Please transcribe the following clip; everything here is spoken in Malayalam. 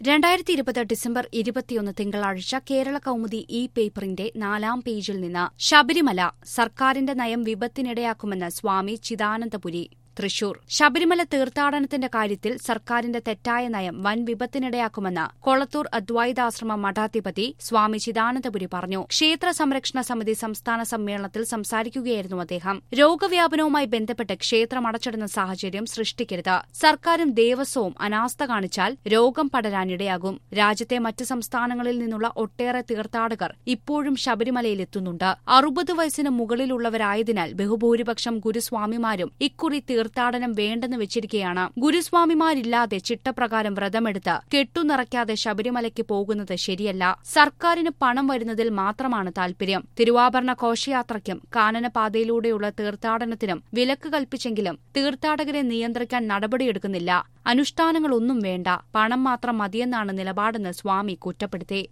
രണ്ടായിരത്തി ഇരുപത് ഡിസംബർ ഇരുപത്തിയൊന്ന് തിങ്കളാഴ്ച കേരള കൗമുദി ഇ പേപ്പറിന്റെ നാലാം പേജിൽ നിന്ന് ശബരിമല സർക്കാരിന്റെ നയം വിപത്തിനിടയാക്കുമെന്ന് സ്വാമി ചിദാനന്ദപുരി തൃശൂർ ശബരിമല തീർത്ഥാടനത്തിന്റെ കാര്യത്തിൽ സർക്കാരിന്റെ തെറ്റായ നയം വൻ വിപത്തിനിടയാക്കുമെന്ന് കൊളത്തൂർ അദ്വൈതാശ്രമ മഠാധിപതി സ്വാമി ചിദാനന്ദപുരി പറഞ്ഞു ക്ഷേത്ര സംരക്ഷണ സമിതി സംസ്ഥാന സമ്മേളനത്തിൽ സംസാരിക്കുകയായിരുന്നു അദ്ദേഹം രോഗവ്യാപനവുമായി ബന്ധപ്പെട്ട് ക്ഷേത്രം അടച്ചിടുന്ന സാഹചര്യം സൃഷ്ടിക്കരുത് സർക്കാരും ദേവസ്വവും അനാസ്ഥ കാണിച്ചാൽ രോഗം പടരാനിടയാകും രാജ്യത്തെ മറ്റ് സംസ്ഥാനങ്ങളിൽ നിന്നുള്ള ഒട്ടേറെ തീർത്ഥാടകർ ഇപ്പോഴും ശബരിമലയിലെത്തുന്നുണ്ട് അറുപത് വയസ്സിന് മുകളിലുള്ളവരായതിനാൽ ബഹുഭൂരിപക്ഷം ഗുരുസ്വാമിമാരും ഇക്കുറി തീർത്ഥാടനം വേണ്ടെന്ന് വെച്ചിരിക്കെയാണ് ഗുരുസ്വാമിമാരില്ലാതെ ചിട്ടപ്രകാരം വ്രതമെടുത്ത് കെട്ടുനിറയ്ക്കാതെ ശബരിമലയ്ക്ക് പോകുന്നത് ശരിയല്ല സർക്കാരിന് പണം വരുന്നതിൽ മാത്രമാണ് താൽപര്യം തിരുവാഭരണ ഘോഷയാത്രയ്ക്കും കാനനപാതയിലൂടെയുള്ള തീർത്ഥാടനത്തിനും വിലക്ക് കൽപ്പിച്ചെങ്കിലും തീർത്ഥാടകരെ നിയന്ത്രിക്കാൻ നടപടിയെടുക്കുന്നില്ല അനുഷ്ഠാനങ്ങളൊന്നും വേണ്ട പണം മാത്രം മതിയെന്നാണ് നിലപാടെന്ന് സ്വാമി കുറ്റപ്പെടുത്തി